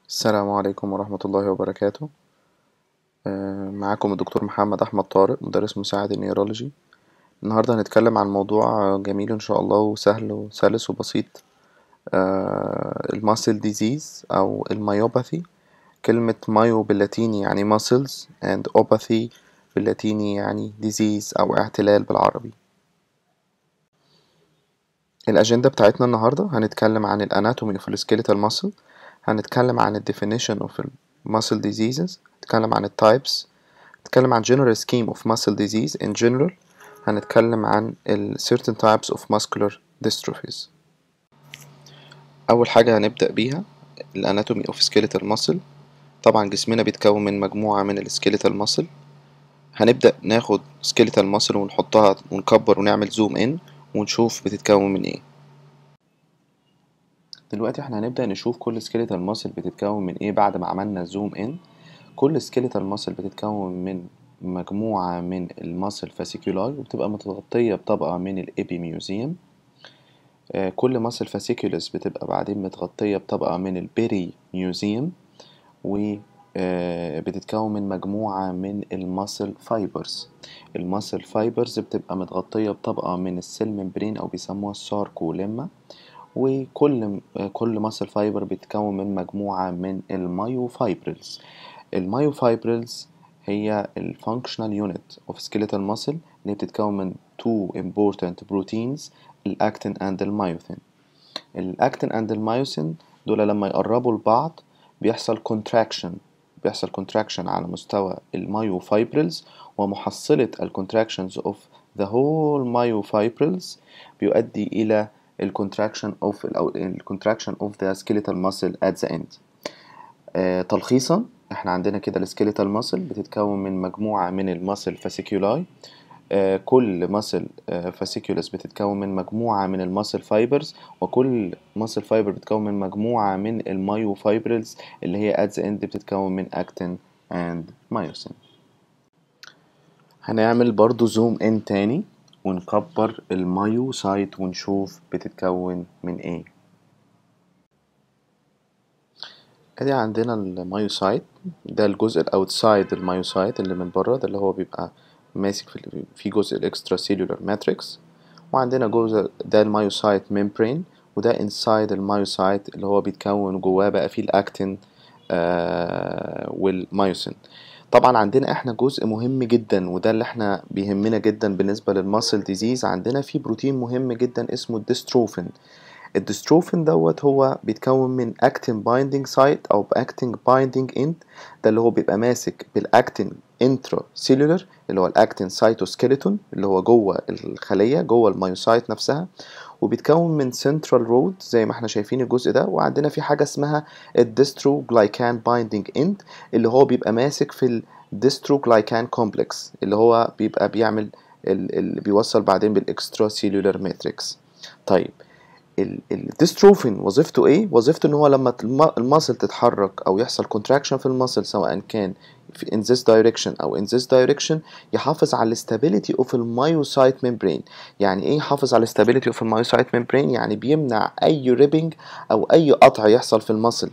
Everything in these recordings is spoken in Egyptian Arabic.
السلام عليكم ورحمة الله وبركاته آه، معاكم الدكتور محمد أحمد طارق مدرس مساعد النيورولوجي النهاردة هنتكلم عن موضوع جميل إن شاء الله وسهل وسلس وبسيط الماسل ديزيز أو المايوباثي كلمة مايو باللاتيني يعني muscles and opathy باللاتيني يعني disease أو اعتلال بالعربي الأجندة بتاعتنا النهاردة هنتكلم عن الاناتومي of the skeletal muscle هنتكلم عن ال definition of muscle diseases هنتكلم عن ال types هنتكلم عن general scheme of muscle disease in general هنتكلم عن ال certain types of muscular dystrophies أول حاجة هنبدأ بيها ال anatomy of skeletal muscle طبعا جسمنا بيتكون من مجموعة من ال skeletal muscle هنبدأ ناخد skeletal muscle ونحطها ونكبر ونعمل zoom in ونشوف بتتكون من ايه دلوقتي احنا هنبدأ نشوف كل سكيليتال ماسل بتتكون من ايه بعد ما عملنا زوم ان كل سكيليتال ماسل بتتكون من مجموعة من الماسل فاسيكولاي وبتبقى متغطية بطبقة من الابيميوزيوم آه كل ماسل فاسيكولس بتبقى بعدين متغطية بطبقة من البيري ميوزيوم و بتتكون من مجموعة من الماسل فايبرز الماسل فايبرز بتبقى متغطية بطبقة من السيل ممبرين أو بيسموها الساركوليما وكل كل ماسل فايبر بيتكون من مجموعة من المايو فايبرلز المايو فايبرلز هي الفانكشنال يونت اوف سكيليتال ماسل اللي بتتكون من two important proteins الاكتين اند المايوثين الاكتين اند المايوثين دول لما يقربوا لبعض بيحصل contraction بيحصل contraction على مستوى المايو فايبرلز ومحصلة الكونتراكشنز of the whole myofibrils بيؤدي إلى الكونتراكشن اوف او الكونتراكشن اوف ذا سكيليتال ماسل ات ذا اند تلخيصا احنا عندنا كده السكيليتال ماسل بتتكون من مجموعه من الماسل فاسيكولاي آه كل ماسل آه فاسيكولس بتتكون من مجموعه من الماسل فايبرز وكل ماسل فايبر بتتكون من مجموعه من المايو فايبرلز اللي هي ات ذا اند بتتكون من اكتين اند مايوسين هنعمل برضو زوم ان تاني ونكبر المايو سايت ونشوف بتتكون من ايه ادي عندنا المايو سايت ده الجزء الاوتسايد المايو سايت اللي من بره ده اللي هو بيبقى ماسك في, في جزء الاكسترا سيلولار ماتريكس وعندنا جزء ده المايو سايت ميمبرين وده انسايد المايو سايت اللي هو بيتكون جواه بقى فيه الاكتين آه والمايوسين طبعا عندنا احنا جزء مهم جدا وده اللي احنا بيهمنا جدا بالنسبه للماسل ديزيز عندنا في بروتين مهم جدا اسمه الديستروفين الديستروفين دوت هو بيتكون من اكتين بايندينج سايت او باكتين بايندينج اند ده اللي هو بيبقى ماسك بالاكتين انترا سيلولر اللي هو الاكتين سايتوسكيلتون اللي هو جوه الخليه جوه المايوسايت نفسها وبيتكون من سنترال رود زي ما احنا شايفين الجزء ده وعندنا في حاجه اسمها الديسترو جلايكان بايندينج اند اللي هو بيبقى ماسك في الديسترو جلايكان كومبلكس اللي هو بيبقى بيعمل اللي بيوصل بعدين بالاكسترا سيلولار ماتريكس طيب الديستروفين وظيفته ايه وظيفته ان هو لما الماسل تتحرك او يحصل كونتراكشن في الماسل سواء كان في in this direction او in this direction يحافظ على الاستابيليتي اوف المايوسايت ميمبرين يعني ايه يحافظ على الاستابيليتي اوف المايوسايت ميمبرين يعني بيمنع اي ريبنج او اي قطع يحصل في الماسل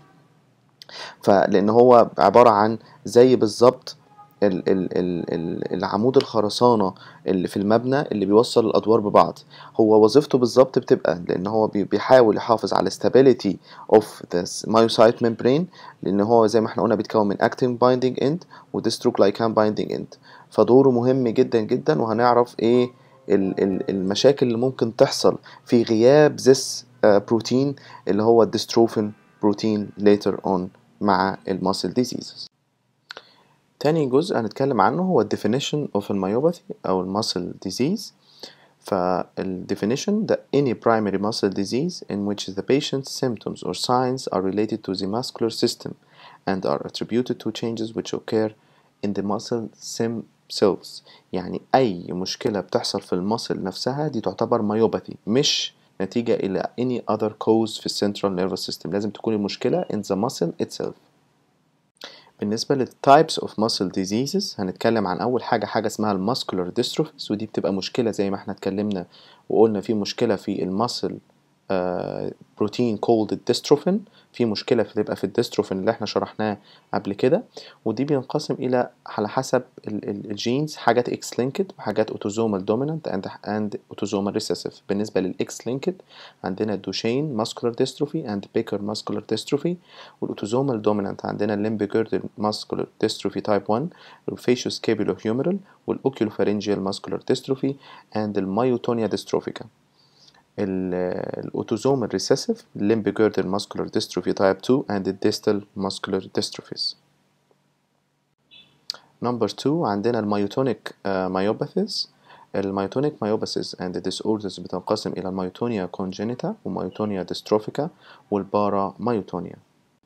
فلان هو عباره عن زي بالظبط ال ال ال العمود الخرسانة اللي في المبنى اللي بيوصل الأدوار ببعض هو وظيفته بالظبط بتبقى لأن هو بيحاول يحافظ على stability of the myocyte membrane لأن هو زي ما احنا قلنا بيتكون من actin binding end و dystroglycan binding end فدوره مهم جدا جدا وهنعرف ايه المشاكل اللي ممكن تحصل في غياب this بروتين اللي هو الديستروفين بروتين later on مع الماسل diseases تاني جزء هنتكلم عنه هو ال definition of الميوباثي أو المسل disease فال definition that any primary muscle disease in which the patient's symptoms or signs are related to the muscular system and are attributed to changes which occur in the muscle themselves يعني أي مشكلة بتحصل في المسل نفسها دي تعتبر ميوباثي مش نتيجة إلى any other cause في السنترال nervous system لازم تكون المشكلة in the muscle itself بالنسبة للتايبس اوف muscle diseases هنتكلم عن أول حاجة حاجة اسمها الماسكولار dystrophies ودي بتبقى مشكلة زي ما احنا اتكلمنا وقلنا في مشكلة في المسل بروتين called dystrophin في مشكلة بتبقى في الديستروفين اللي احنا شرحناه قبل كده ودي بينقسم إلى على حسب الجينز حاجات اكس لينكد وحاجات اوتوزومال دومينانت اند اند اوتوزومال ريسيسيف بالنسبة للاكس لينكد عندنا دوشين ماسكولار ديستروفي اند بيكر ماسكولار ديستروفي والاوتوزومال دومينانت عندنا الليمبي جيردل ماسكولار ديستروفي تايب 1 والفيشو سكابيلو هيومرال والاوكيولوفارينجيال ماسكولار ديستروفي اند المايوتونيا ديستروفيكا الاوتوزوم الريسيسيف limb girdle muscular dystrophy type 2 and the distal muscular dystrophies number 2 عندنا الميوتونيك myopathies الميوتونيك myopathies and the disorders بتنقسم إلى الميوتونيا congenita وميوتونيا dystrophica والبارا ميوتونيا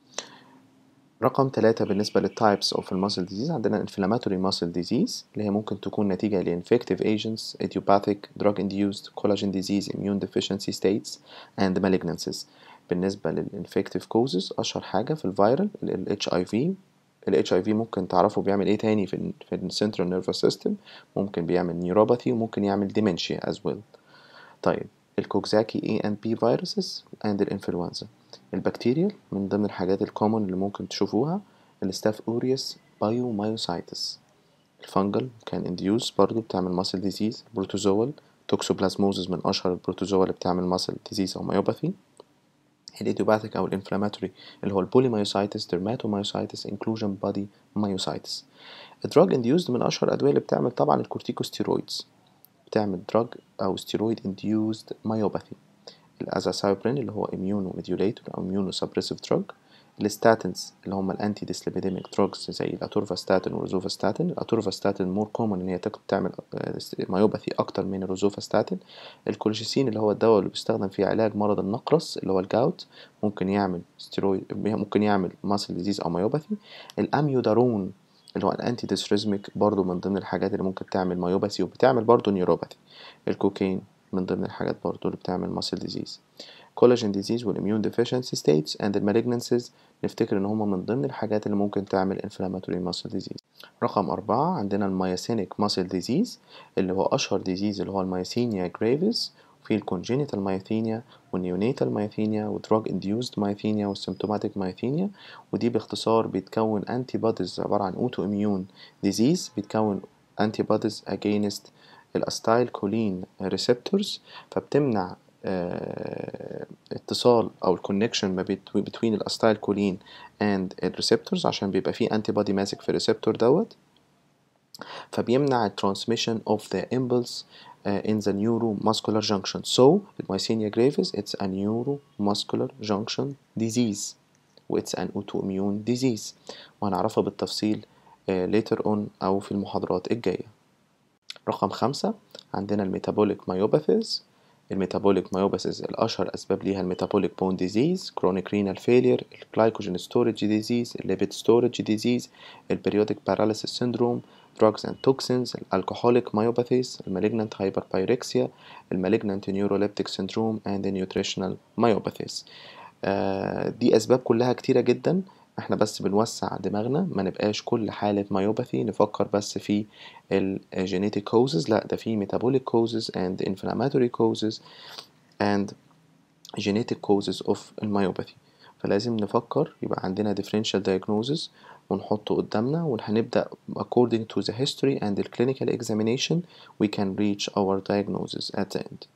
رقم ثلاثة بالنسبة للتايبس of الماسل disease عندنا inflammatory muscle disease اللي هي ممكن تكون نتيجة ل infective agents, idiopathic, drug induced, collagen disease, immune deficiency states and malignancies بالنسبة للinfective causes أشهر حاجة في الفيرال ال HIV ال HIV ممكن تعرفوا بيعمل ايه تاني في ال في ال central nervous system ممكن بيعمل neuropathy وممكن يعمل dementia as well طيب الكوكزاكي A and B viruses and الانفلونزا البكتيريال من ضمن الحاجات الكومن اللي ممكن تشوفوها الستاف اوريوس بايومايوسايتس الفنجل كان انديوس برضو بتعمل ماسل ديزيز بروتوزوال توكسوبلازموزز من اشهر البروتوزوا اللي بتعمل ماسل ديزيز او مايوباثي الايديوباثيك او الانفلاماتوري اللي هو البوليمايوسايتس ديرماتومايوسايتس انكلوجن بادي مايوسايتس الدراج انديوزد من اشهر الادويه اللي بتعمل طبعا الكورتيكوستيرويدز بتعمل دراج او ستيرويد انديوزد مايوباثي الازاسايبرين اللي هو اميونو ميديوليتور او اميونو سبريسيف دراج الستاتنز اللي هم الانتي ديسليبيديميك دراجز زي الاتورفاستاتين والروزوفاستاتين الاتورفاستاتين مور كومن ان هي تعمل مايوباثي اكتر من الروزوفاستاتين الكولشيسين اللي هو الدواء اللي بيستخدم في علاج مرض النقرس اللي هو الجاوت ممكن يعمل ستيرويد ممكن يعمل ماسل ديزيز او مايوباثي الاميودارون اللي هو الانتي ديسريزميك برضو من ضمن الحاجات اللي ممكن تعمل مايوباثي وبتعمل برضو نيوروباثي الكوكين من ضمن الحاجات برضو اللي بتعمل ماسل ديزيز collagen disease والimmune deficiency states and the malignancies نفتكر ان هما من ضمن الحاجات اللي ممكن تعمل inflammatory muscle disease رقم أربعة عندنا المياسينيك muscle disease اللي هو أشهر disease اللي هو المياسينيا gravis في الكونجينيتال مايثينيا والنيونيتال مايثينيا ودراج انديوزد مايثينيا والسيمتوماتيك مايثينيا ودي باختصار بيتكون انتي بوديز عبارة عن اوتو اميون ديزيز بيتكون انتي بوديز against الاستايل كولين ريسبتورز فبتمنع اه اتصال او الكونكشن ما between الاستايل كولين and الريسبتورز عشان بيبقى فيه انتي بودي ماسك في الريسبتور دوت فبيمنع الترانسميشن of the impulse uh, in the neuromuscular junction so myasthenia gravis it's a neuromuscular junction disease و it's an autoimmune disease وهنعرفها بالتفصيل uh, later on أو في المحاضرات الجاية رقم خمسة عندنا الميتابوليك مايوباثيز الميتابوليك مايوباثيز الأشهر أسباب ليها الميتابوليك بون ديزيز كرونيك رينال فيلير الجلايكوجين ستورج ديزيز الليبيد ستورج ديزيز البريودك باراليسيس سيندروم drugs and toxins الالكحوليك myopathies المالجنانت hyperpyrexia المالجنانت neuroleptic syndrome and the nutritional myopathies آه دي أسباب كلها كتيرة جدا احنا بس بنوسع دماغنا ما نبقاش كل حالة مايوباثي نفكر بس في الجينيتيك causes لا ده في metabolic causes and inflammatory causes and genetic causes of المايوباثي فلازم نفكر يبقى عندنا differential diagnosis ونحطه قدامنا وهنبدأ according to the history and the clinical examination we can reach our diagnosis at the end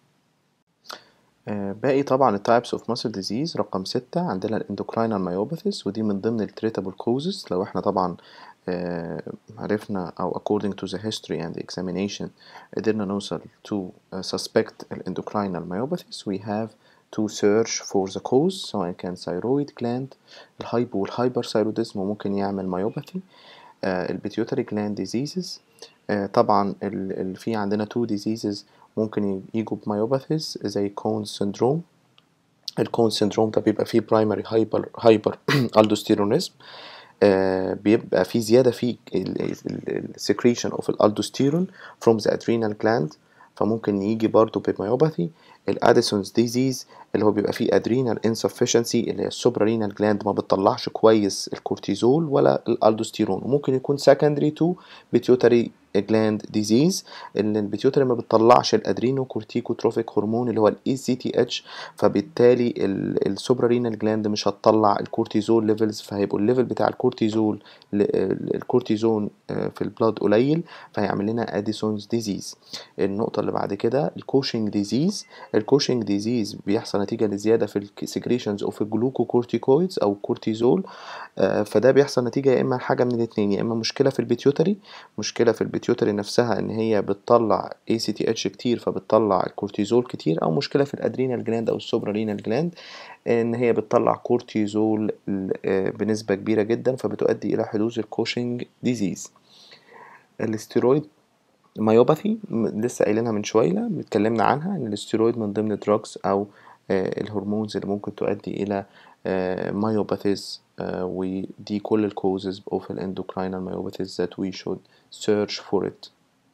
آه باقي طبعا types of muscle disease رقم ستة عندنا الانdocrine myopathies ودي من ضمن treatable causes لو احنا طبعا آه عرفنا أو according to the history and the examination قدرنا نوصل to uh, suspect الانdocrine myopathies we have to search for the cause سواء كان thyroid gland الهايبو والهايبرثايروديزم وممكن يعمل مايوباثي آه البيتيوتري gland diseases آه طبعا ال ال في عندنا two diseases ممكن يجوا بمايوباثيز زي كون سيندروم الكون سيندروم ده بيبقى فيه برايمري هايبر هايبر الدوستيرونيزم آه بيبقى فيه زيادة في السكريشن اوف الالدوستيرون from the adrenal gland فممكن يجي برضه بمايوباثي الاديسونز ديزيز اللي هو بيبقى فيه ادرينال انسفشنسي اللي هي السوبرارينال جلاند ما بتطلعش كويس الكورتيزول ولا الالدوستيرون وممكن يكون secondary to pituitary جلاند ديزيز ان البيتيوتري ما بتطلعش الادرينو كورتيكوتروفيك هرمون اللي هو الاي سي تي اتش فبالتالي السوبرارينال جلاند مش هتطلع الكورتيزول ليفلز فهيبقوا الليفل بتاع الكورتيزول الكورتيزون في البلاد قليل فهيعمل لنا اديسونز ديزيز النقطه اللي بعد كده الكوشنج ديزيز الكوشنج ديزيز بيحصل نتيجه لزياده في السكريشنز اوف الجلوكوكورتيكويدز او كورتيزول فده بيحصل نتيجه يا اما حاجه من الاثنين يا اما مشكله في البيتيوتري مشكله في البيتيوتري نفسها ان هي بتطلع اي سي تي اتش كتير فبتطلع الكورتيزول كتير او مشكله في الادرينال جلاند او السوبرالينال جلاند ان هي بتطلع كورتيزول بنسبه كبيره جدا فبتؤدي الى حدوث الكوشنج ديزيز الاستيرويد مايوباثي لسه قايلينها من شويه اتكلمنا عنها ان الاستيرويد من ضمن الدراجز او الهرمونز اللي ممكن تؤدي الى مايوباثيز ودي كل الكوزز of الاندوكراينال myopathies that we should search for it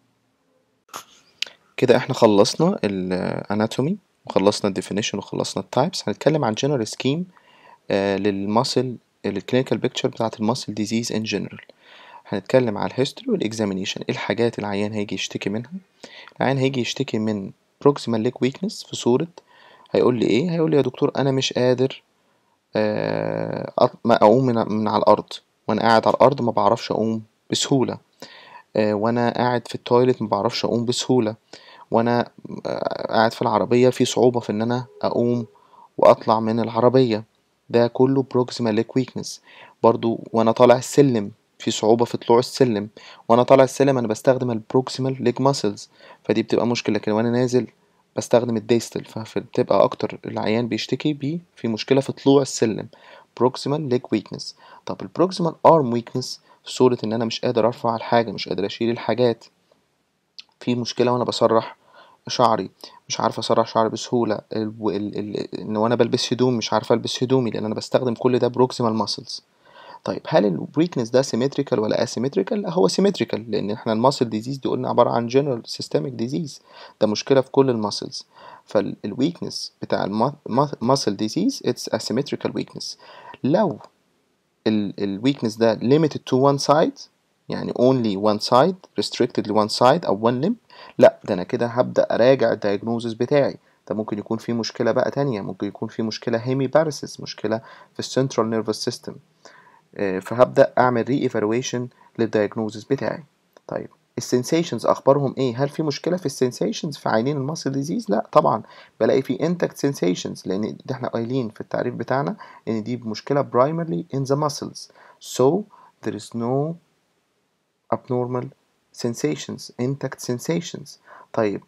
كده احنا خلصنا الاناتومي وخلصنا الديفينيشن وخلصنا التايبس هنتكلم عن جنرال سكيم للماسل الكلينيكال بيكتشر بتاعت الماسل ديزيز ان جنرال هنتكلم على الهيستوري والاكزامينيشن ايه الحاجات العيان هيجي يشتكي منها العيان هيجي يشتكي من proximal leg weakness في صورة هيقول لي ايه هيقول لي يا دكتور انا مش قادر ما اقوم من, من على الارض وانا قاعد على الارض ما بعرفش اقوم بسهوله وانا قاعد في التويلت ما بعرفش اقوم بسهوله وانا قاعد في العربيه في صعوبه في ان انا اقوم واطلع من العربيه ده كله proximal leg weakness برضو وانا طالع السلم في صعوبة في طلوع السلم وانا طالع السلم انا بستخدم البروكسيمال ليج ماسلز فدي بتبقى مشكلة لكن وانا نازل بستخدم الديستل فبتبقى اكتر العيان بيشتكي بيه في مشكله في طلوع السلم بروكسيمال ليج ويكنس طب البروكسيمال ارم ويكنس في صوره ان انا مش قادر ارفع الحاجه مش قادر اشيل الحاجات في مشكله وانا بسرح شعري مش عارف اسرح شعري بسهوله ال... ال... ال... ان وانا بلبس هدوم مش عارف البس هدومي لان انا بستخدم كل ده بروكسيمال ماسلز طيب هل الويكنس ده سيمتريكال ولا اسيمتريكال لا هو سيمتريكال لان احنا الماسل ديزيز دي قلنا عباره عن جنرال سيستميك ديزيز ده مشكله في كل الماسلز فالويكنس بتاع الماسل ديزيز اتس اسيمتريكال ويكنس لو الويكنس ده limited to one side يعني only one side restricted ل one side او one limb لا ده انا كده هبدا اراجع الدايجنوزس بتاعي ده ممكن يكون في مشكله بقى تانية ممكن يكون في مشكله هيمي بارسيس مشكله في السنترال نيرفس سيستم فهبدا اعمل ري ايفالويشن للدايجنوزس بتاعي طيب السنسيشنز اخبارهم ايه هل في مشكله في السنسيشنز في عينين الماسل ديزيز لا طبعا بلاقي في انتكت سنسيشنز لان ده احنا قايلين في التعريف بتاعنا ان دي مشكله primarily in the muscles so there is no abnormal sensations intact sensations طيب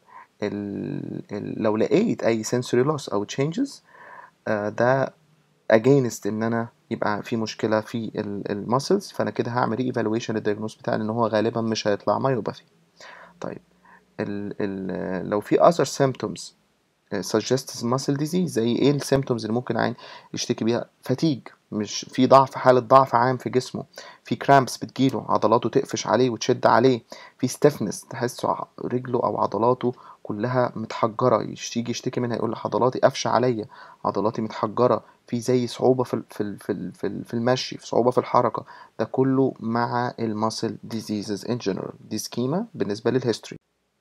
ال ال لو لقيت اي sensory loss او changes آه ده against ان انا يبقى في مشكله في الماسلز فانا كده هعمل ري ايفالويشن للدياجنوز بتاعي ان هو غالبا مش هيطلع مايوباثي طيب ال ال لو في other symptoms suggests muscle disease زي ايه السيمتومز اللي ممكن عين يشتكي بيها فتيج مش في ضعف حالة ضعف عام في جسمه في كرامبس بتجيله عضلاته تقفش عليه وتشد عليه في ستيفنس تحسه رجله او عضلاته كلها متحجرة يجي يشتكي منها يقول عضلاتي قافشة عليا عضلاتي متحجرة في زي صعوبة في في في في المشي في صعوبة في الحركة ده كله مع الماسل ديزيزز ان جنرال دي سكيما بالنسبة للهيستوري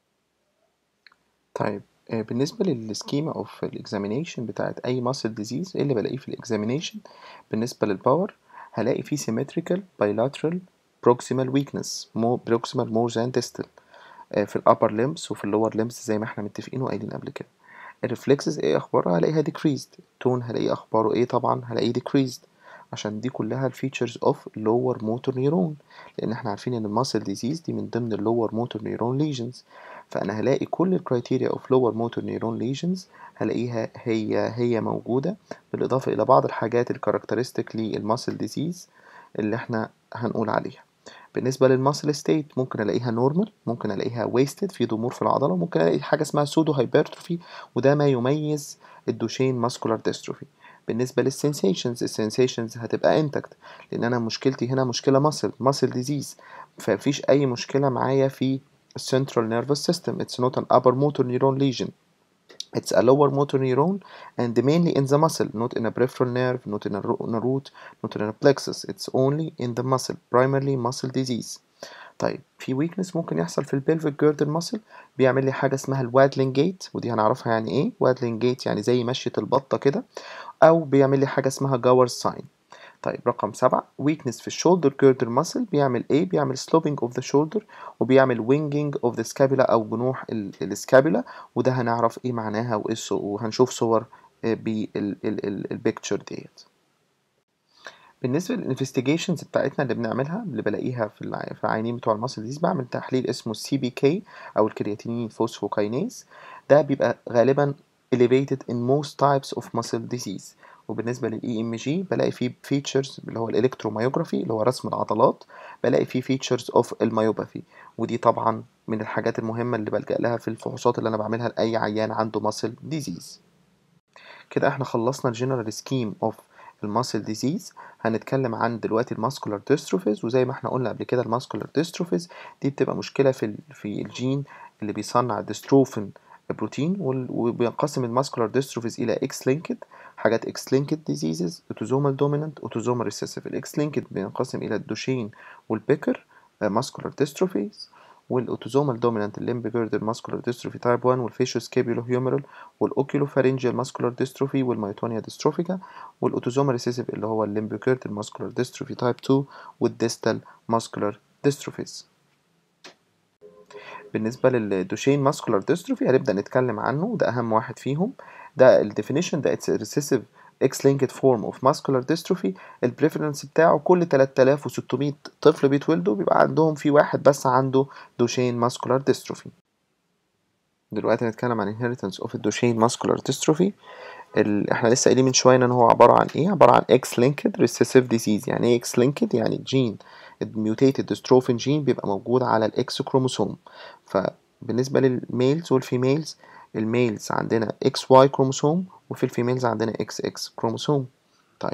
طيب بالنسبة للسكيما اوف الاكزامينيشن بتاعت اي ماسل ديزيز ايه اللي بلاقيه في الاكزامينيشن بالنسبة للباور هلاقي فيه symmetrical bilateral proximal weakness more proximal more than distal في الابر limbs وفي اللور limbs زي ما احنا متفقين وقايلين قبل كده الريفلكسز ايه اخبارها هلاقيها decreased تون هلاقيه اخباره ايه طبعا هلاقيه decreased عشان دي كلها الفيتشرز اوف lower motor neuron لان احنا عارفين ان الماسل ديزيز دي من ضمن اللور موتور نيرون ليجنز فانا هلاقي كل الكرايتيريا اوف lower motor neuron lesions هلاقيها هي هي موجوده بالاضافه الى بعض الحاجات الكاركترستيك للماسل ديزيز اللي احنا هنقول عليها بالنسبه للماسل ستيت ممكن الاقيها نورمال ممكن الاقيها ويستد في ضمور في العضله ممكن الاقي حاجه اسمها سودو هايبرتروفي وده ما يميز الدوشين ماسكولار ديستروفي بالنسبه للسنسيشنز السنسيشنز هتبقى انتكت لان انا مشكلتي هنا مشكله ماسل ماسل ديزيز فمفيش اي مشكله معايا في central nervous system it's not an upper motor neuron lesion it's a lower motor neuron and mainly in the muscle not in a peripheral nerve not in a, in a root not in a plexus it's only in the muscle primarily muscle disease طيب في ويكنس ممكن يحصل في البلفيك جيردل ماسل بيعمل لي حاجه اسمها الوادلين جيت ودي هنعرفها يعني ايه وادلين جيت يعني زي مشيه البطه كده او بيعمل لي حاجه اسمها جاورز ساين طيب رقم سبعة weakness في الشولدر جيردر ماسل بيعمل ايه بيعمل sloping of the shoulder وبيعمل winging of the scapula او جنوح السكابولا وده هنعرف ايه معناها وايه وهنشوف صور بالبيكتشر ديت بالنسبه للانفستيجيشنز بتاعتنا اللي بنعملها اللي بلاقيها في في العينين بتوع المصل ديز بعمل تحليل اسمه السي بي كي او الكرياتينين فوسفوكاينيز ده بيبقى غالبا elevated in most types of muscle disease وبالنسبه للاي ام جي بلاقي فيه فيتشرز اللي هو الالكتروميوجرافي اللي هو رسم العضلات بلاقي فيه فيتشرز اوف الميوباثي ودي طبعا من الحاجات المهمه اللي بلجأ لها في الفحوصات اللي انا بعملها لاي عيان عنده ماسل ديزيز كده احنا خلصنا الجنرال سكيم اوف الماسل ديزيز هنتكلم عن دلوقتي الماسكولار ديستروفيز وزي ما احنا قلنا قبل كده الماسكولار ديستروفيز دي بتبقى مشكله في في الجين اللي بيصنع الديستروفين بروتين وبينقسم الماسكولار ديستروفيز الى اكس لينكد حاجات اكس لينكد ديزيزز اوتوزومال دومينانت اوتوزومال ريسيسيف الاكس لينكد بينقسم الى الدوشين والبيكر ماسكولار ديستروفيز والاوتوزومال دومينانت الليمب جيردر ماسكولار ديستروفي تايب 1 والفيشو سكيبولو هيومرال والاوكيولو فارنجيال ماسكولار ديستروفي والمايتونيا ديستروفيكا والاوتوزومال ريسيسيف اللي هو الليمب جيردر ماسكولار ديستروفي تايب 2 والديستال ماسكولار ديستروفيز بالنسبة للدوشين ماسكولار ديستروفي هنبدأ نتكلم عنه وده أهم واحد فيهم ده الديفينيشن ده اتس ريسيسيف اكس لينكد فورم اوف ماسكولار ديستروفي البريفرنس بتاعه كل 3600 طفل بيتولدوا بيبقى عندهم في واحد بس عنده دوشين ماسكولار ديستروفي دلوقتي هنتكلم عن inheritance of الدوشين ماسكولار ديستروفي ال... احنا لسه قايلين من شويه ان هو عباره عن ايه عباره عن اكس لينكد ريسيسيف ديزيز يعني ايه اكس لينكد يعني الجين الميوتيتد ديستروفين جين بيبقى موجود على الاكس كروموسوم فبالنسبه للميلز والفيميلز الميلز عندنا اكس واي كروموسوم وفي الفيميلز عندنا اكس اكس كروموسوم طيب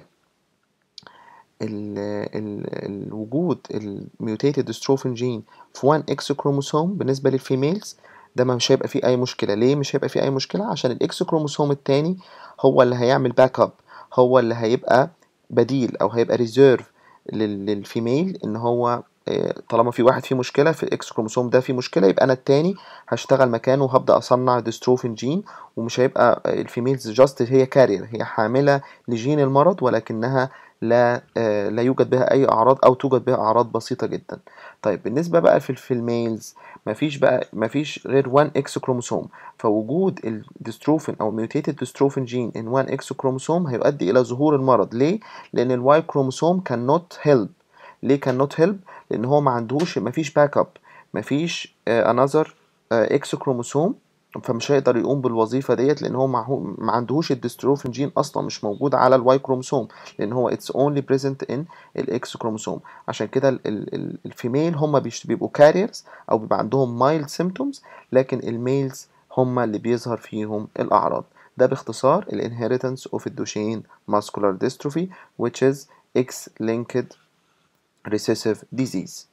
ال ال الوجود الميوتيتد ديستروفين جين في 1 اكس كروموسوم بالنسبه للفيميلز ده مش هيبقى فيه اي مشكله ليه مش هيبقى فيه اي مشكله عشان الاكس كروموسوم التاني هو اللي هيعمل باك اب هو اللي هيبقى بديل او هيبقى ريزيرف للفيميل ان هو طالما في واحد فيه مشكله في الاكس كروموسوم ده فيه مشكله يبقى انا التاني هشتغل مكانه وهبدا اصنع ديستروفين جين ومش هيبقى الفيميلز جاست هي كارير هي حامله لجين المرض ولكنها لا لا يوجد بها اي اعراض او توجد بها اعراض بسيطه جدا طيب بالنسبه بقى في في الميلز مفيش بقى مفيش غير 1 اكس كروموسوم فوجود الديستروفين او ميوتيتد ديستروفين جين ان 1 اكس كروموسوم هيؤدي الى ظهور المرض ليه لان الواي كروموسوم كان نوت هيلب ليه كان نوت هيلب لان هو ما عندهوش مفيش باك اب مفيش انذر اكس كروموسوم فمش هيقدر يقوم بالوظيفه ديت لان هو ما عندهوش الديستروفين جين اصلا مش موجود على الواي كروموسوم لان هو اتس اونلي بريزنت ان الاكس كروموسوم عشان كده الفيميل هم بيبقوا كاريرز او بيبقى عندهم مايلد سيمتومز لكن الميلز هم اللي بيظهر فيهم الاعراض ده باختصار الانهيرتنس اوف الدوشين ماسكولار ديستروفي which is X-linked recessive disease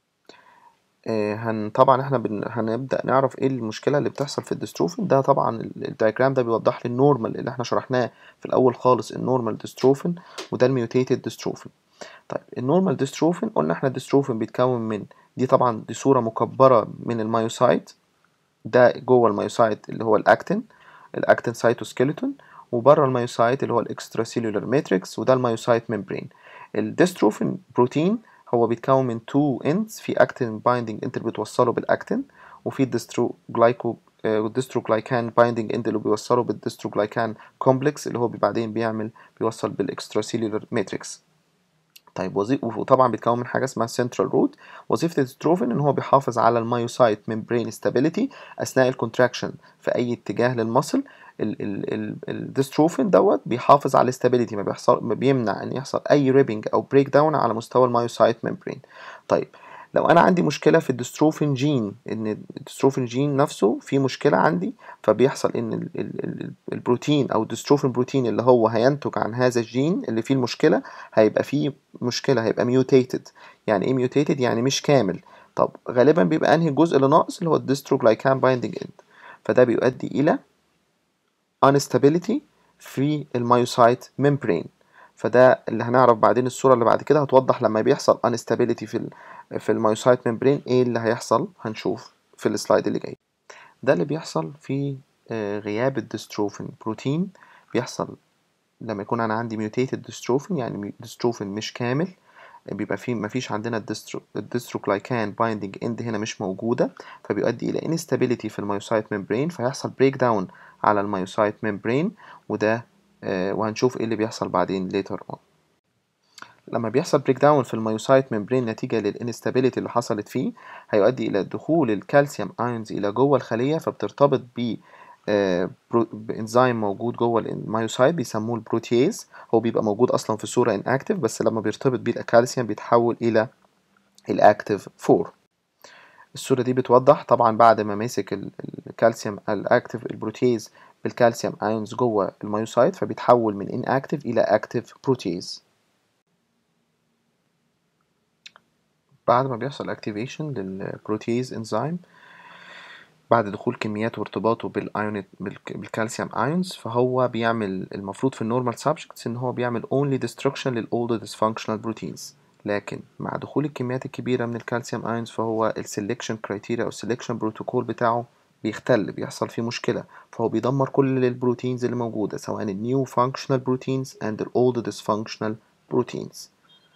هن طبعا احنا بن... هنبدا نعرف ايه المشكله اللي بتحصل في الديستروفين ده طبعا الدايجرام ده بيوضح لي النورمال اللي احنا شرحناه في الاول خالص النورمال ديستروفين وده الميوتيتد ديستروفين طيب النورمال ديستروفين قلنا احنا الديستروفين بيتكون من دي طبعا دي صوره مكبره من المايوسايت ده جوه المايوسايت اللي هو الاكتين الاكتين سايتوسكيلتون وبره المايوسايت اللي هو الاكسترا سيلولار ماتريكس وده المايوسايت ممبرين الديستروفين بروتين هو بيتكون من تو اندز في اكتين بايندنج انت اللي بتوصله بالاكتين وفي الديسترو جلايكو الديستروجلايكان بايندنج اند اللي بيوصله بالديستروجلايكان كومبلكس اللي هو بعدين بيعمل بيوصل بالاكسترا سيلولار ماتريكس طيب وظيفة وطبعا بيتكون من حاجة اسمها سنترال روت وظيفة الديستروفين ان هو بيحافظ على المايوسايت ممبرين ستابيليتي اثناء الكونتراكشن في اي اتجاه للمصل الديستروفين دوت بيحافظ على الاستابيليتي ما بيحصل ما بيمنع ان يحصل اي ريبنج او بريك داون على مستوى المايوسايت ممبرين طيب لو انا عندي مشكله في الديستروفين جين ان الديستروفين جين نفسه في مشكله عندي فبيحصل ان ال ال ال البروتين او الديستروفين بروتين اللي هو هينتج عن هذا الجين اللي فيه المشكله هيبقى فيه مشكله هيبقى ميوتيتد يعني ايه ميوتيتد يعني مش كامل طب غالبا بيبقى انهي الجزء اللي ناقص اللي هو الديستروجلايكان بايندنج اند فده بيؤدي الى instability في المايوسايت ممبرين فده اللي هنعرف بعدين الصورة اللي بعد كده هتوضح لما بيحصل انستابيليتي في ال في المايوسايت ممبرين ايه اللي هيحصل هنشوف في السلايد اللي جاي ده اللي بيحصل في غياب الدستروفين بروتين بيحصل لما يكون انا عندي ميوتيتد دستروفين يعني دستروفين مش كامل بيبقى فيه مفيش عندنا الدسترو الدستروجلايكان بايندينج اند هنا مش موجوده فبيؤدي الى انستابيليتي في المايوسايت ممبرين فيحصل بريك داون على المايوسايت ممبرين وده آه وهنشوف ايه اللي بيحصل بعدين later on لما بيحصل بريك داون في المايوسايت ممبرين نتيجة للانستابيليتي اللي حصلت فيه هيؤدي إلى دخول الكالسيوم ايونز إلى جوه الخلية فبترتبط ب بانزيم موجود جوه المايوسايت بيسموه البروتياز هو بيبقى موجود اصلا في صوره اناكتيف بس لما بيرتبط بيه الكالسيوم بيتحول الى الاكتيف فور الصوره دي بتوضح طبعا بعد ما مسك الكالسيوم الاكتيف البروتياز بالكالسيوم ايونز جوه المايوسايت فبيتحول من inactive الى active protease بعد ما بيحصل activation للبروتيز انزيم بعد دخول كميات وارتباطه بالايون بالكالسيوم ايونز فهو بيعمل المفروض في النورمال سبجكتس ان هو بيعمل only destruction للاولد dysfunctional proteins لكن مع دخول الكميات الكبيره من الكالسيوم ايونز فهو السلكشن كرايتيريا او السلكشن بروتوكول بتاعه بيختل بيحصل فيه مشكله فهو بيدمر كل البروتينز اللي موجوده سواء النيو functional proteins and the old dysfunctional proteins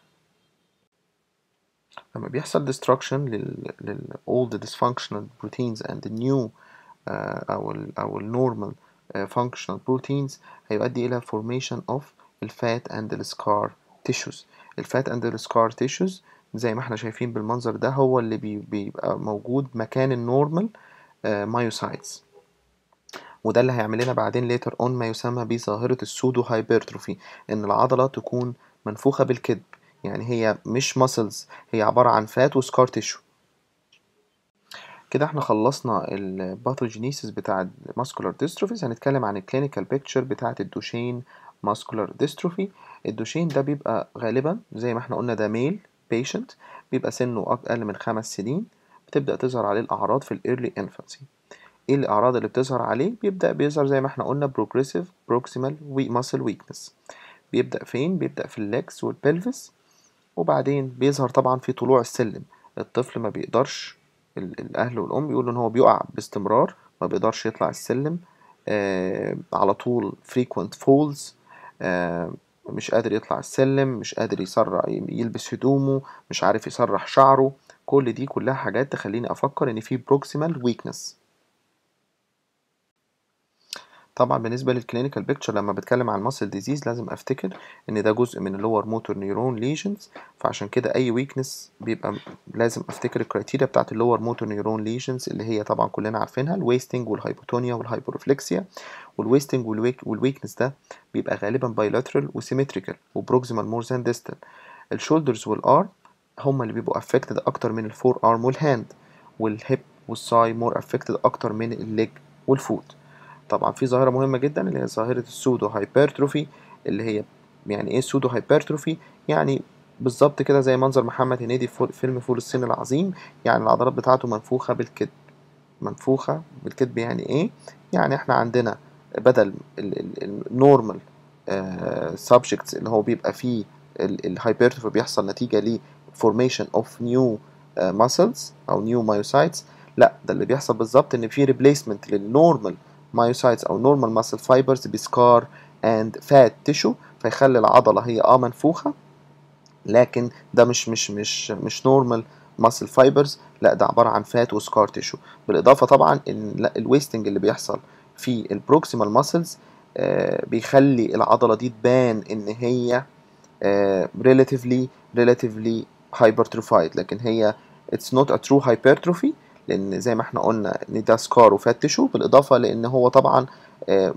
لما بيحصل destruction لل, لل old dysfunctional proteins and the new uh, أو ال أو ال normal uh, functional proteins هيؤدي إلى formation of الفات and the scar tissues الفات and the scar tissues زي ما احنا شايفين بالمنظر ده هو اللي بي بيبقى موجود مكان النورمال مايوسايتس وده اللي هيعمل لنا بعدين later on ما يسمى بظاهرة السودو هايبرتروفي إن العضلة تكون منفوخة بالكذب يعني هي مش ماسلز هي عبارة عن فات وسكار تيشو كده احنا خلصنا الباثوجينيسيس بتاع الماسكولار ديستروفيز هنتكلم عن الكلينيكال بيكتشر بتاعة الدوشين ماسكولار ديستروفي الدوشين ده بيبقى غالبا زي ما احنا قلنا ده ميل بيشنت بيبقى سنه أقل من خمس سنين بتبدأ تظهر عليه الأعراض في الإيرلي انفانسي ايه الأعراض اللي بتظهر عليه بيبدأ بيظهر زي ما احنا قلنا بروجريسيف بروكسيمال وي ماسل ويكنس بيبدأ فين بيبدأ في اللكس والبلفس وبعدين بيظهر طبعا في طلوع السلم الطفل ما بيقدرش الاهل والام بيقولوا ان هو بيقع باستمرار ما بيقدرش يطلع السلم آه على طول frequent falls آه مش قادر يطلع السلم مش قادر يسرع يلبس هدومه مش عارف يسرح شعره كل دي كلها حاجات تخليني افكر ان في proximal weakness طبعا بالنسبة للكلينيكال بيكتشر لما بتكلم عن الماسل ديزيز لازم افتكر ان ده جزء من اللور موتور نيورون ليجنز فعشان كده اي ويكنس بيبقى لازم افتكر الكرايتيريا بتاعت اللور موتور نيورون ليجنز اللي هي طبعا كلنا عارفينها الويستنج والهايبوتونيا والهايبورفلكسيا والويستنج والويكنس ده بيبقى غالبا بايلاترال وسيمتريكال وبروكسيمال مور ذان ديستال الشولدرز والارم هما اللي بيبقوا افكتد اكتر من الفور ارم والهاند والهيب والساي مور افكتد اكتر من الليج والفوت طبعا في ظاهرة مهمة جدا اللي هي ظاهرة السودو هايبرتروفي اللي هي يعني ايه سودو هايبرتروفي يعني بالظبط كده زي منظر محمد هنيدي في فيلم فول الصين العظيم يعني العضلات بتاعته منفوخة بالكذب منفوخة بالكذب يعني ايه يعني احنا عندنا بدل النورمال سبجكتس اللي هو بيبقى فيه الهايبرتروفي بيحصل نتيجة ل formation of new uh, muscles او new myocytes لا ده اللي بيحصل بالظبط ان في replacement للنورمال مايوسايتس او نورمال ماسل فايبرز بسكار اند فات تيشو فيخلي العضله هي اه منفوخه لكن ده مش مش مش مش نورمال ماسل فايبرز لا ده عباره عن فات وسكار تيشو بالاضافه طبعا ان الويستنج اللي بيحصل في البروكسيمال ماسلز آه بيخلي العضله دي تبان ان هي آه relatively relatively hypertrophied لكن هي it's not a true hypertrophy لان زي ما احنا قلنا ان ده سكار وفات تيشو بالاضافه لان هو طبعا آه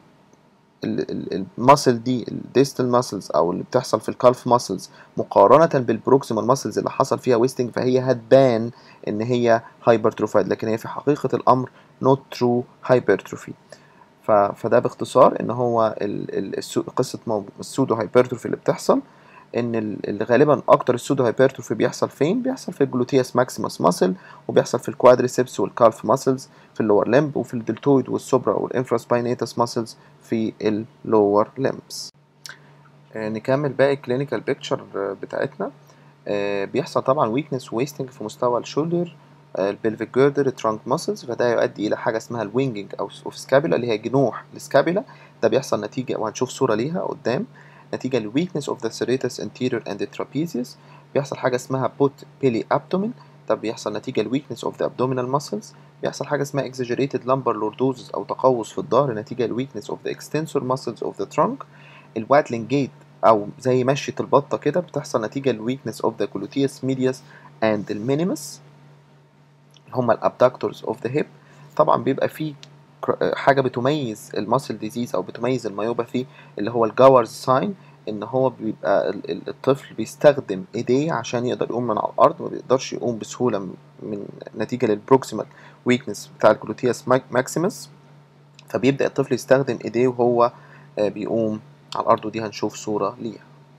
الماسل دي الديستال ماسلز او اللي بتحصل في الكالف ماسلز مقارنه بالبروكسيمال ماسلز اللي حصل فيها ويستنج فهي هتبان ان هي هايبرتروفايد لكن هي في حقيقه الامر نوت ترو هايبرتروفي فده باختصار ان هو ال ال قصه السودو هايبرتروفي اللي بتحصل ان اللي غالبا اكتر السودو هايبرتروفي بيحصل فين بيحصل في الجلوتياس ماكسيموس ماسل وبيحصل في الكوادريسبس والكالف ماسلز في اللور لمب وفي الدلتويد والسوبرا والانفراسباينيتس ماسلز في اللور لمبس آه، نكمل باقي clinical picture آه، بتاعتنا آه، بيحصل طبعا weakness wasting في مستوى الشولدر البلفيك جيردر الترانك ماسلز فده يؤدي الى حاجه اسمها الوينجنج او اوف سكابيلا اللي هي جنوح السكابيلا ده بيحصل نتيجه وهنشوف صوره ليها قدام نتيجه للويكنس اوف ذا serratus anterior and the trapezius بيحصل حاجه اسمها بوت بيلي abdomen ده بيحصل نتيجه للويكنس اوف ذا abdominal muscles بيحصل حاجه اسمها exaggerated lumbar lordosis او تقوس في الظهر نتيجه للويكنس اوف ذا extensor muscles of the trunk الوادلينج جيت او زي مشية البطة كده بتحصل نتيجة للويكنس اوف ذا gluteus medius and المينيمس هما الابدكتورز اوف ذا هيب طبعا بيبقى فيه حاجة بتميز الماسل ديزيز او بتميز الميوباثي اللي هو الجاورز ساين ان هو بيبقى الطفل بيستخدم ايديه عشان يقدر يقوم من على الارض ما بيقدرش يقوم بسهولة من نتيجة للبروكسيمال ويكنس بتاع الجلوتيوس ماكسيمس فبيبدأ الطفل يستخدم ايديه وهو بيقوم على الارض ودي هنشوف صورة ليها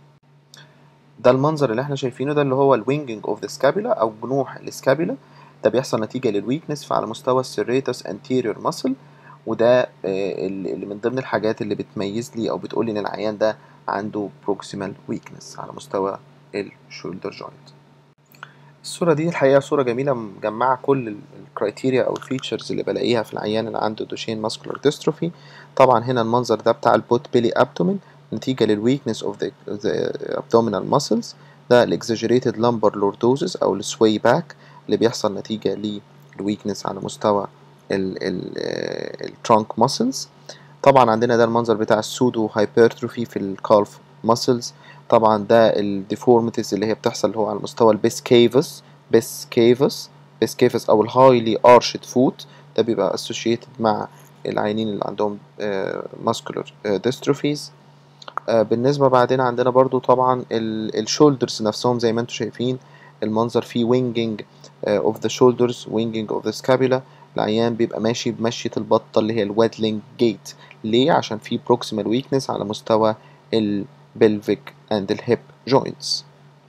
ده المنظر اللي احنا شايفينه ده اللي هو الوينجنج اوف ذا سكابيلا او جنوح السكابيلا ده بيحصل نتيجة للويكنس فعلى مستوى السيريتس انتيريور ماسل وده اللي من ضمن الحاجات اللي بتميز لي او بتقول لي ان العيان ده عنده بروكسيمال ويكنس على مستوى الشولدر جوينت الصورة دي الحقيقة صورة جميلة مجمعة كل الكرايتيريا أو الفيتشرز اللي بلاقيها في العيان اللي عنده دوشين ماسكولار ديستروفي طبعا هنا المنظر ده بتاع البوت بيلي ابدومين نتيجة للويكنس اوف ذا abdominal muscles ده الاكزاجريتد لامبر لوردوزس أو السوي باك اللي بيحصل نتيجة للويكنس على مستوى الترانك ماسلز طبعا عندنا ده المنظر بتاع السودو هايبرتروفي في الكالف ماسلز طبعا ده الديفورميتيز اللي هي بتحصل اللي هو على مستوى البيس كيفس بيس كيفس بيس كيفس او الهايلي ارشد فوت ده بيبقى اسوشيتد مع العينين اللي عندهم ماسكولار ديستروفيز بالنسبة بعدين عندنا برضو طبعا الشولدرز نفسهم زي ما انتم شايفين المنظر فيه وينجنج اوف ذا شولدرز وينجنج اوف ذا سكابيلا العيان بيبقى ماشي بمشية البطة اللي هي الوادلينج جيت ليه عشان في بروكسيمال ويكنس على مستوى البلفيك اند الهيب جوينتس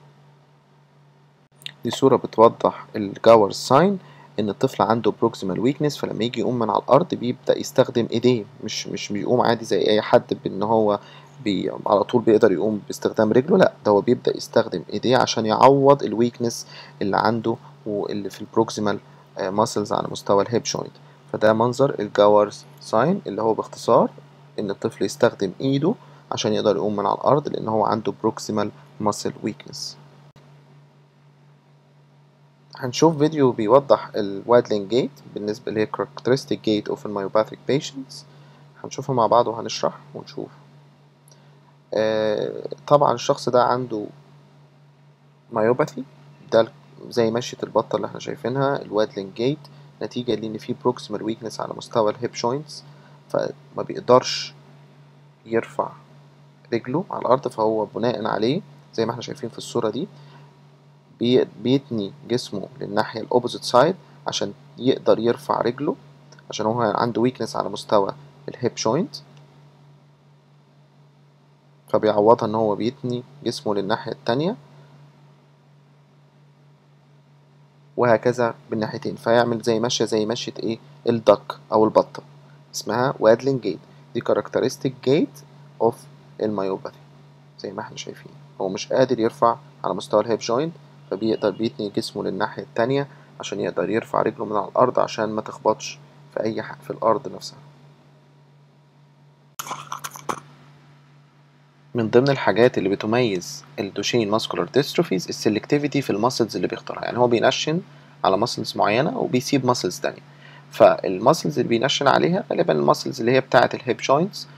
دي صورة بتوضح الجاور ساين ان الطفل عنده بروكسيمال ويكنس فلما يجي يقوم من على الارض بيبدا يستخدم ايديه مش مش بيقوم عادي زي اي حد بان هو بي على طول بيقدر يقوم باستخدام رجله لا ده هو بيبدا يستخدم ايديه عشان يعوض الويكنس اللي عنده واللي في البروكسيمال ماسلز على مستوى الهيب جوينت فده منظر الجاورز ساين اللي هو باختصار ان الطفل يستخدم ايده عشان يقدر يقوم من على الارض لان هو عنده بروكسيمال ماسل ويكنس هنشوف فيديو بيوضح الوادلينج جيت بالنسبة اللي هي characteristic gait of myopathic patients هنشوفها مع بعض وهنشرح ونشوف آه طبعا الشخص ده عنده مايوباثي ده زي مشية البطة اللي احنا شايفينها الوادلينج جيت نتيجة لأن في بروكسيمال ويكنس على مستوى الهيب جوينتس فما بيقدرش يرفع رجله على الأرض فهو بناء عليه زي ما احنا شايفين في الصورة دي بيتني جسمه للناحية الأوبوزيت سايد عشان يقدر يرفع رجله عشان هو عنده ويكنس على مستوى الهيب جوينت فبيعوضها ان هو بيتني جسمه للناحية التانية وهكذا بالناحيتين فيعمل زي ماشية زي مشية ايه الدك او البطة اسمها وادلينج جيت دي كاركترستيك جيت اوف المايوباثي زي ما احنا شايفين هو مش قادر يرفع على مستوى الهيب جوينت فبيقدر بيتني جسمه للناحية التانية عشان يقدر يرفع رجله من على الأرض عشان ما تخبطش في أي حاجة في الأرض نفسها من ضمن الحاجات اللي بتميز الدوشين ماسكولار ديستروفيز السلكتيفيتي في الماسلز اللي بيختارها يعني هو بينشن على ماسلز معينة وبيسيب ماسلز تانية فالماسلز اللي بينشن عليها غالبا الماسلز اللي هي بتاعة الهيب جوينتس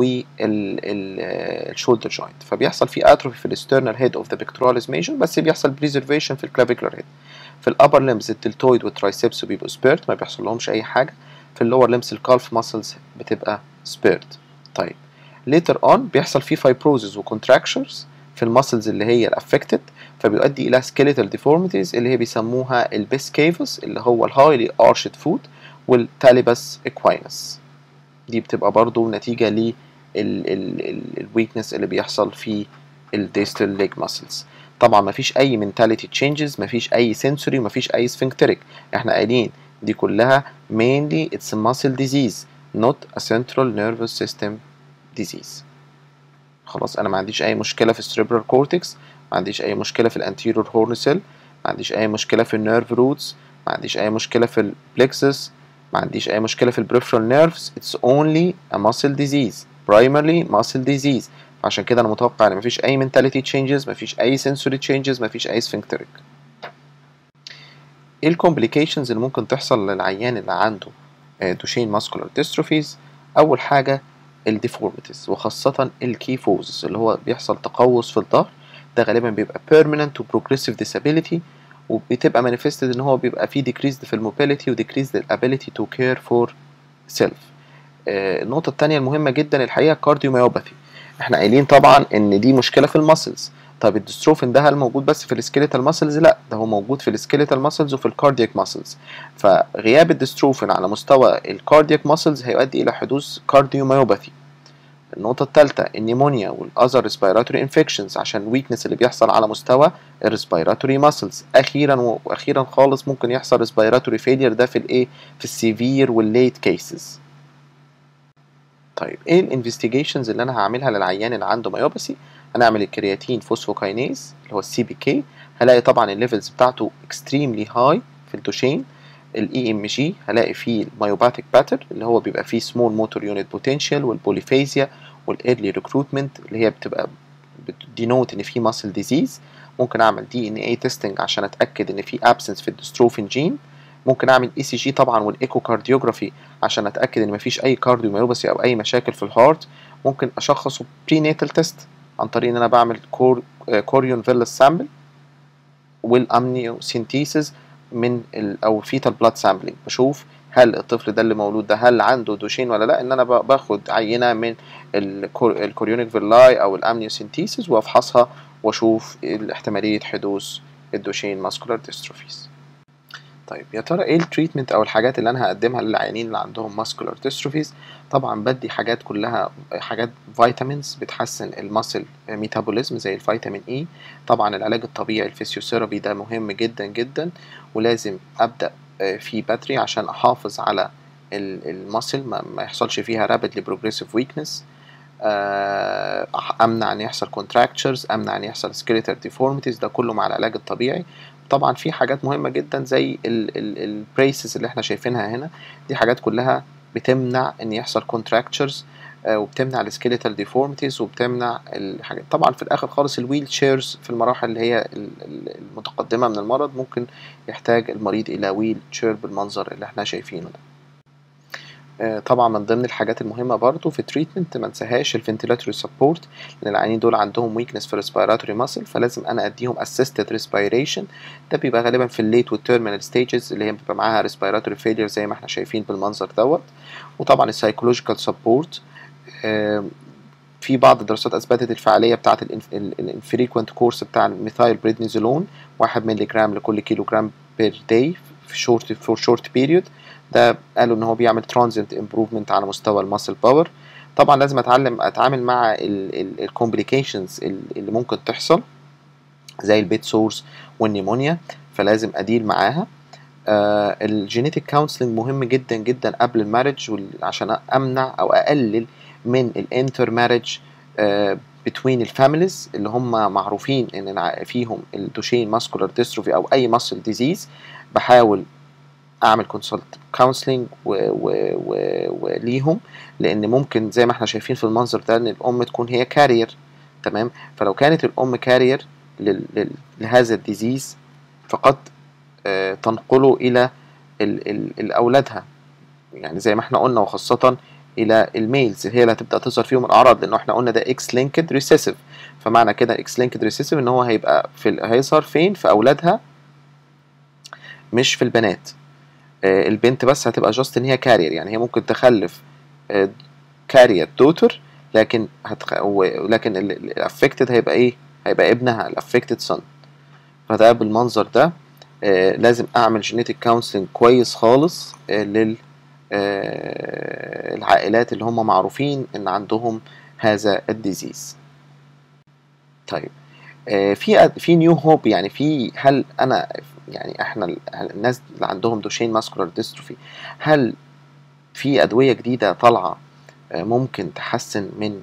والشولدر جوينت فبيحصل في اتروفي في الاسترنال هيد اوف ذا pectoralis major بس بيحصل بريزرفيشن في الكلافيكولار هيد في الابر ليمز التلتويد والترايسبس بيبقوا سبيرت ما بيحصل لهمش اي حاجه في اللور ليمز الكالف ماسلز بتبقى سبيرت طيب later on بيحصل فيه fibrosis وكونتراكشرز في الماسلز اللي هي الافكتد فبيؤدي الى skeletal deformities اللي هي بيسموها البيس كيفس اللي هو الهايلي arched foot والتاليبس equinus دي بتبقى برضو نتيجة ل الويكنس اللي بيحصل في الديستال ليج ماسلز طبعا مفيش اي mentality changes مفيش اي sensory مفيش اي sphincteric احنا قايلين دي كلها mainly it's a muscle disease not a central nervous system disease خلاص انا ما عنديش اي مشكله في السريبرال كورتكس ما عنديش اي مشكله في الانتيريور هورن سيل ما عنديش اي مشكله في النيرف روتس ما عنديش اي مشكله في البلكسس ما عنديش اي مشكله في البريفرال نيرفز اتس اونلي ا muscle disease primarily muscle disease عشان كده انا متوقع ان مفيش اي mentality changes مفيش اي sensory changes مفيش اي sphincteric ايه الكومبليكيشنز اللي ممكن تحصل للعيان اللي عنده دوشين ماسكولار ديستروفيز اول حاجه الديفورميتيز وخاصه الكيفوزز اللي هو بيحصل تقوس في الظهر ده غالبا بيبقى permanent و progressive disability وبتبقى manifested ان هو بيبقى فيه decreased في الموبيليتي و decreased ability to care for self آه، النقطة التانية المهمة جدا الحقيقة كارديوميوباثي احنا قايلين طبعا ان دي مشكلة في المسلز طب الدستروفين ده هل موجود بس في السكيليتال ماسلز لا ده هو موجود في السكيليتال ماسلز وفي الكاردياك ماسلز فغياب الدستروفين على مستوى الكاردياك ماسلز هيؤدي الى حدوث كارديوميوباثي النقطة الثالثة النيمونيا والأذر ريسبيراتوري انفكشنز عشان ويكنس اللي بيحصل على مستوى الريسبيراتوري ماسلز أخيرا وأخيرا خالص ممكن يحصل ريسبيراتوري فيلير ده في الإيه في السيفير والليت كيسز طيب ايه الانفستيجيشنز اللي انا هعملها للعيان اللي عنده مايوباثي هنعمل الكرياتين فوسفوكاينيز اللي هو السي بي كي هلاقي طبعا الليفلز بتاعته اكستريملي هاي في الدوشين الاي ام جي هلاقي فيه المايوباثيك باتر اللي هو بيبقى فيه سمول موتور يونت بوتنشال والبوليفيزيا والايرلي ريكروتمنت اللي هي بتبقى بتدينوت ان في ماسل ديزيز ممكن اعمل دي ان اي تيستنج عشان اتاكد ان في ابسنس في الدستروفين جين ممكن اعمل اي سي جي طبعا والايكو كارديوجرافي عشان اتاكد ان مفيش اي كارديوميوباثي او اي مشاكل في الهارت ممكن اشخصه بري ناتال تيست عن طريق ان انا بعمل كور كوريون فيلس سامبل والامنيوسينتيسيس من ال او فيتال بلاد سامبلينج بشوف هل الطفل ده اللي مولود ده هل عنده دوشين ولا لا ان انا باخد عينه من الكوريونيك فيلاي او الامنيوسينتيسيس وافحصها واشوف احتماليه حدوث الدوشين ماسكولار ديستروفيز طيب يا ترى ايه التريتمنت او الحاجات اللي انا هقدمها للعيانين اللي عندهم ماسكولار ديستروفيز طبعا بدي حاجات كلها حاجات فيتامينز بتحسن الماسل ميتابوليزم زي الفيتامين اي طبعا العلاج الطبيعي الفيسيوثيرابي ده مهم جدا جدا ولازم ابدا فيه بدري عشان احافظ على الماسل ما يحصلش فيها رابيدلي بروجريسيف ويكنس امنع ان يحصل كونتراكتشرز امنع ان يحصل سكيليتال ديفورميتيز ده كله مع العلاج الطبيعي طبعا في حاجات مهمه جدا زي البريسز اللي احنا شايفينها هنا دي حاجات كلها بتمنع ان يحصل كونتراكتشرز وبتمنع السكيليتال ديفورميتيز وبتمنع الحاجات طبعا في الاخر خالص الويل شيرز في المراحل اللي هي المتقدمه من المرض ممكن يحتاج المريض الى ويل شير بالمنظر اللي احنا شايفينه ده طبعا من ضمن الحاجات المهمه برضو في التريتمنت ما انساهاش الفنتيلاتوري سبورت لان العيانين دول عندهم ويكنس في الريسبيراتوري ماسل فلازم انا اديهم اسيستد ريسبيريشن ده بيبقى غالبا في الليت والتيرمينال ستيجز اللي هي بيبقى معاها ريسبيراتوري فيلير زي ما احنا شايفين بالمنظر دوت وطبعا السايكولوجيكال سبورت في بعض الدراسات اثبتت الفعاليه بتاعه الانفريكوينت كورس بتاع الميثايل بريدنيزولون 1 مللي جرام لكل كيلو جرام بير داي في شورت فور شورت بيريود ده قالوا ان هو بيعمل ترانزنت امبروفمنت على مستوى الماسل باور طبعا لازم اتعلم اتعامل مع الكومبليكيشنز اللي ممكن تحصل زي البيت سورس والنيمونيا فلازم اديل معاها آه الجينيتك كونسلنج مهم جدا جدا قبل المارج عشان امنع او اقلل من الانتر مارج آه بتوين الفاميليز اللي هم معروفين ان فيهم الدوشين ماسكولار ديستروفي او اي ماسل ديزيز بحاول اعمل كونسلت كونسلنج وليهم لان ممكن زي ما احنا شايفين في المنظر ده ان الام تكون هي كارير تمام فلو كانت الام كارير لهذا الديزيز فقد آه تنقله الى ال ال الاولادها يعني زي ما احنا قلنا وخاصه الى الميلز هي اللي هتبدا تظهر فيهم الاعراض لانه احنا قلنا ده اكس لينكد ريسيسيف فمعنى كده اكس لينكد ريسيسيف ان هو هيبقى في هيظهر فين في اولادها مش في البنات البنت بس هتبقى جاست ان هي كارير يعني هي ممكن تخلف كارير دوتر لكن هتخ... لكن الافكتد هيبقى ايه هيبقى ابنها الافكتد سن فده بالمنظر ده آه لازم اعمل جينيتك كونسلنج كويس خالص آه لل آه العائلات اللي هم معروفين ان عندهم هذا الديزيز طيب آه في في نيو هوب يعني في هل انا يعني احنا الناس اللي عندهم دوشين ماسكولار ديستروفي هل في ادويه جديده طالعه ممكن تحسن من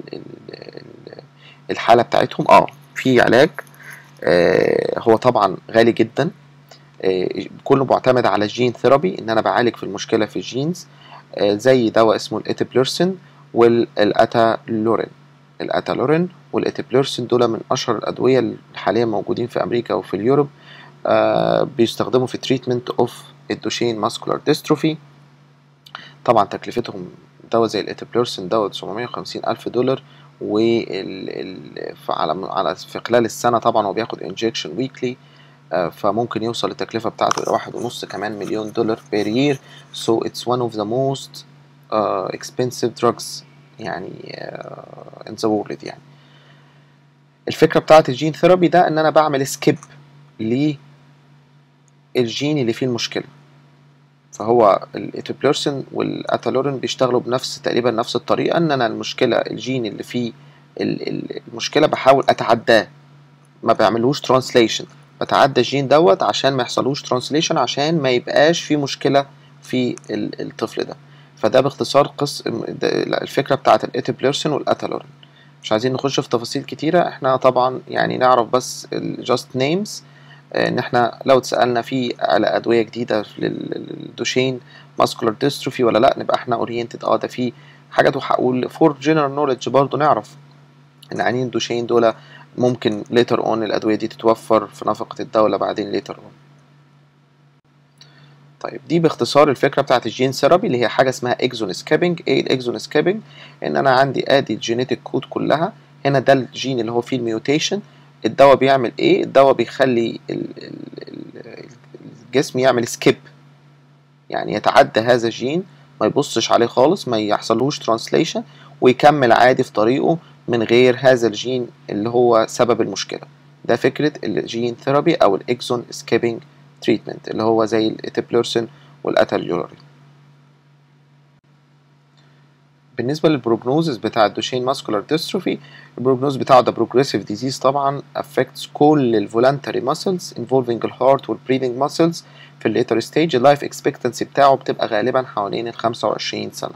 الحالة بتاعتهم اه في علاج هو طبعا غالي جدا كله معتمد على الجين ثيرابي ان انا بعالج في المشكله في الجينز زي دواء اسمه الاتيبلورسين والاتالورين الاتالورين والاتيبلورسين دول من اشهر الادويه اللي حاليا موجودين في امريكا وفي اليوروب بيستخدموا في تريتمنت اوف الدوشين ماسكولار ديستروفي طبعا تكلفتهم دواء زي الاتيبلورسين دواء 750 الف دولار وال على على في خلال السنه طبعا هو بياخد انجكشن ويكلي فممكن يوصل التكلفة بتاعته إلى واحد ونص كمان مليون دولار per year so it's one of the most uh, expensive drugs يعني uh, in the world يعني الفكرة بتاعت الجين ثيرابي ده إن أنا بعمل سكيب للجين اللي فيه المشكلة فهو الاتوبلورسين والاتالورين بيشتغلوا بنفس تقريبا نفس الطريقة إن أنا المشكلة الجين اللي فيه المشكلة بحاول أتعداه ما بعملوش ترانسليشن بتعدى الجين دوت عشان ما يحصلوش ترانسليشن عشان ما يبقاش في مشكله في الطفل ده فده باختصار قص الفكره بتاعت الاتيبليرسين والاتالورين مش عايزين نخش في تفاصيل كتيره احنا طبعا يعني نعرف بس الجاست نيمز ان احنا لو اتسالنا في على ادويه جديده للدوشين ماسكولار ديستروفي ولا لا نبقى احنا اورينتد اه ده في حاجات وهقول فور جنرال نوليدج برضه نعرف ان عيانين الدوشين دول ممكن later on الأدوية دي تتوفر في نفقة الدولة بعدين later on طيب دي باختصار الفكرة بتاعت الجين ثيرابي اللي هي حاجة اسمها اكزون سكابنج ايه الاكزون سكابنج ان انا عندي ادي الجينيتك كود كلها هنا ده الجين اللي هو فيه الميوتيشن الدواء بيعمل ايه الدواء بيخلي الجسم يعمل سكيب يعني يتعدى هذا الجين ما يبصش عليه خالص ما يحصلوش ترانسليشن ويكمل عادي في طريقه من غير هذا الجين اللي هو سبب المشكلة ده فكرة الجين ثيرابي أو الإكزون سكيبنج تريتمنت اللي هو زي الاتبلورسين والاتاليوري بالنسبة للبروجنوزز بتاع الدوشين ماسكولار ديستروفي البروجنوز بتاعه ده بروجريسيف ديزيز طبعا affects كل الفولنتري ماسلز involving الهارت والبريدنج ماسلز في الليتر ستيج اللايف اكسبكتنسي بتاعه بتبقى غالبا حوالين ال 25 سنة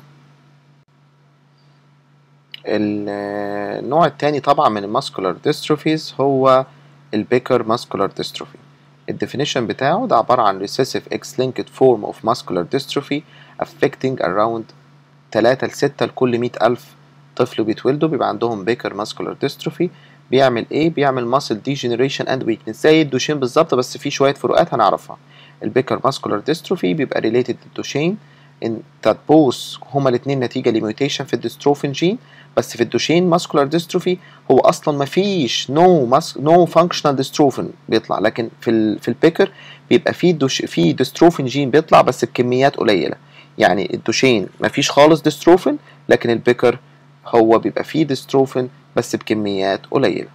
النوع التاني طبعا من الماسكولار ديستروفيز هو البيكر ماسكولار ديستروفي الديفينيشن بتاعه ده عبارة عن recessive X-linked form of muscular dystrophy affecting around 3 ل 6 لكل 100 ألف طفل بيتولدوا بيبقى عندهم بيكر ماسكولار ديستروفي بيعمل ايه؟ بيعمل ماسل ديجنريشن اند ويكنس زي الدوشين بالظبط بس في شوية فروقات هنعرفها البيكر ماسكولار ديستروفي بيبقى ريليتد للدوشين ان that both هما الاثنين نتيجة لميوتيشن في الديستروفين جين بس في الدوشين ماسكولار ديستروفي هو اصلا ما فيش نو ماس نو فانكشنال ديستروفين بيطلع لكن في ال في البيكر بيبقى في دوش في ديستروفين جين بيطلع بس بكميات قليله يعني الدوشين ما فيش خالص ديستروفين لكن البيكر هو بيبقى فيه ديستروفين بس بكميات قليله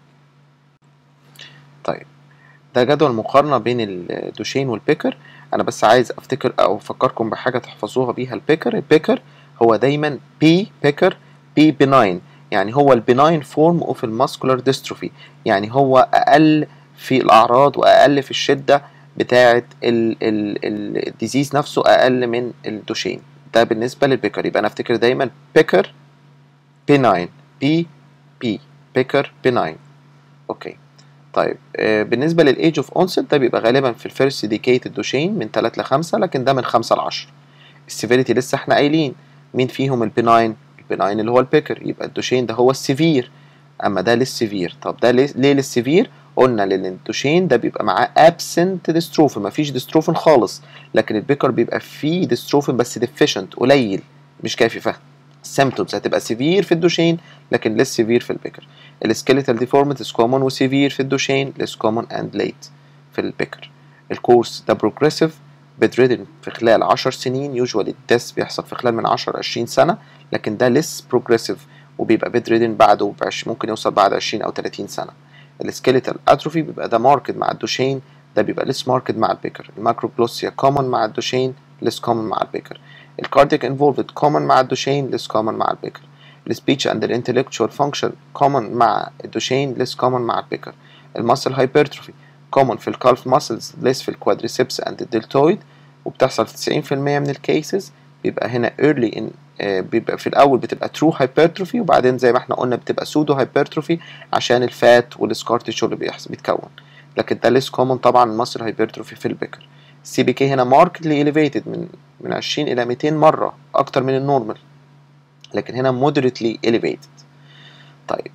طيب ده جدول مقارنه بين الدوشين والبيكر انا بس عايز افتكر او افكركم بحاجه تحفظوها بيها البيكر البيكر هو دايما بي بيكر بي بناين يعني هو البناين فورم اوف الماسكولار ديستروفي يعني هو اقل في الاعراض واقل في الشده بتاعه الديزيز نفسه اقل من الدوشين ده بالنسبه للبيكر يبقى انا افتكر دايما بيكر بناين بي بي بيكر بناين اوكي طيب آه بالنسبه للايج اوف اونست ده بيبقى غالبا في الفيرست ديكيت الدوشين من 3 ل 5 لكن ده من 5 ل 10 السيفيريتي لسه احنا قايلين مين فيهم البناين البناين اللي هو البيكر يبقى الدوشين ده هو السيفير اما ده للسيفير طب ده ليه, ليه للسيفير قلنا لان الدوشين ده بيبقى معاه ابسنت ديستروفين مفيش ديستروفين خالص لكن البيكر بيبقى فيه ديستروفين بس ديفيشنت قليل مش كافي فهم السيمتومز هتبقى سيفير في الدوشين لكن ليس سيفير في البيكر السكيليتال ديفورميتيز كومون وسيفير في الدوشين ليس كومون اند ليت في البيكر الكورس ده بروجريسيف بدريدن في خلال 10 سنين يوجوالي الديس بيحصل في خلال من 10 ل 20 سنه لكن ده ليس بروجريسيف وبيبقى بدريدن بعده بعش ممكن يوصل بعد 20 او 30 سنه السكيليتال اتروفي بيبقى ده ماركت مع الدوشين ده بيبقى ليس ماركت مع البيكر الماكروبلوسيا كومن مع الدوشين ليس كومن مع البيكر الكاردياك انفولفد كومن مع الدوشين ليس كومن مع البيكر السبيتش اند الانتلكتشوال فانكشن كومن مع الدوشين ليس كومن مع البيكر الماسل هايبرتروفي كومن في الكالف ماسلز ليس في الكوادريسبس اند الدلتويد وبتحصل في 90% من الكيسز بيبقى هنا early in آه، بيبقى في الاول بتبقى ترو هايبرتروفي وبعدين زي ما احنا قلنا بتبقى سودو هايبرتروفي عشان الفات والسكار تيشو اللي بيحصل بيتكون لكن ده ليس كومن طبعا مصر هايبرتروفي في البكر السي بي كي هنا ماركتلي اليفيتد من من 20 الى 200 مره اكتر من النورمال لكن هنا moderately elevated طيب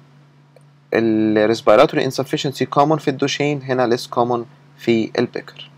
ال respiratory insufficiency common في الدوشين هنا less common في البكر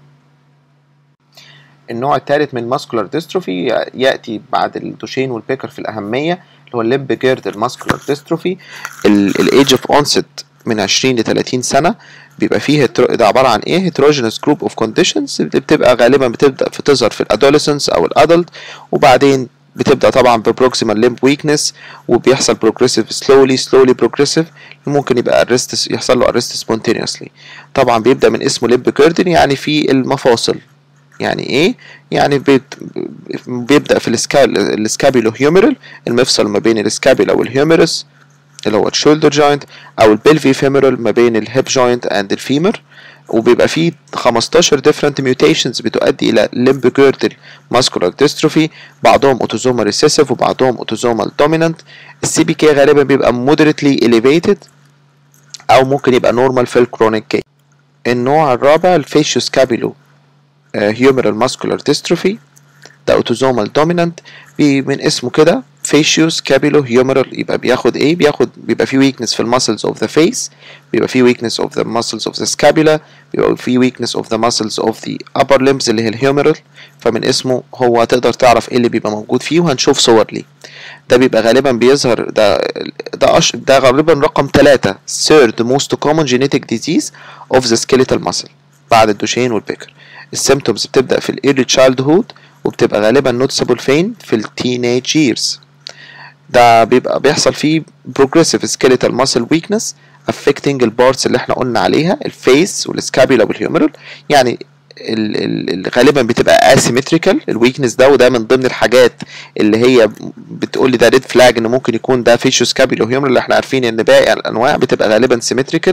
النوع الثالث من muscular dystrophy يأتي بعد الدوشين والبيكر في الأهمية اللي هو الليب جيردر muscular dystrophy الايج اوف onset من 20 ل 30 سنة بيبقى فيه هترو... ده عبارة عن ايه heterogeneous group of conditions بتبقى غالبا بتبدأ في تظهر في الادوليسنس او الادلت وبعدين بتبدأ طبعا ببروكسيمال ليمب ويكنس وبيحصل بروجريسيف سلولي سلولي بروجريسيف ممكن يبقى arrest يحصل له arrest spontaneously طبعا بيبدأ من اسمه ليمب كيردن يعني في المفاصل يعني ايه يعني بيت بيبدا في السكابيلو هيوميرال المفصل ما بين السكابيلا والهيوميرس اللي هو الشولدر جوينت او البلفي فيمورال ما بين الهيب جوينت اند الفيمر وبيبقى فيه 15 different mutations بتؤدي الى limb girdle muscular dystrophy بعضهم autosomal recessive وبعضهم autosomal dominant السي بي كي غالبا بيبقى moderately elevated او ممكن يبقى normal في الكرونيك كي النوع الرابع الفيشيو سكابيلو humeral muscular dystrophy ده autosomal dominant من اسمه كده facial scapulo humeral يبقى بياخد ايه بياخد بيبقى فيه weakness في المسلز of the face بيبقى فيه weakness of the muscles of the scapula بيبقى فيه weakness of the muscles of the upper limbs اللي هي الهيومرال فمن اسمه هو تقدر تعرف ايه اللي بيبقى موجود فيه وهنشوف صور ليه ده بيبقى غالبا بيظهر ده ده أش... ده غالبا رقم ثلاثة third most common genetic disease of the skeletal muscle بعد الدوشين والبيكر السيمتومز بتبدأ في الايرلي تشايلد هود وبتبقى غالبا نوتسبل فين في التينيج ييرز ده بيبقى بيحصل فيه progressive skeletal muscle weakness affecting البارتس اللي احنا قلنا عليها الفيس والسكابيولا والهيومرال يعني ال ال غالبا بتبقى asymmetrical الويكنس ده وده من ضمن الحاجات اللي هي بتقول لي ده ريد فلاج ان ممكن يكون ده فيشو سكابيولو هيومرال اللي احنا عارفين ان باقي الانواع بتبقى غالبا symmetrical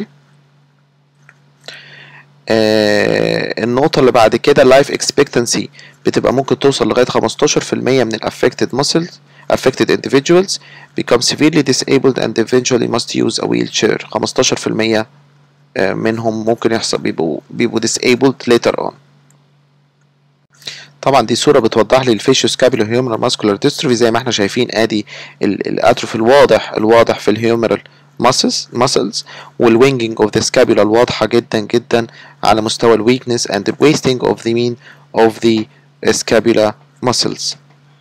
آه النقطة اللي بعد كده life expectancy بتبقى ممكن توصل لغاية 15% من ال affected muscles affected individuals become severely disabled and eventually must use a wheelchair 15% منهم ممكن يحصل بيبقوا بيبقوا disabled later on طبعا دي صورة بتوضح لي الفيشيو سكابيلو هيومرال ماسكولار ديستروفي زي ما احنا شايفين ادي الاتروفي الواضح الواضح في الهيومرال muscles muscles والwinging of the scapula الواضحة جدا جدا على مستوى الويكنس and the wasting of the mean of the scapula muscles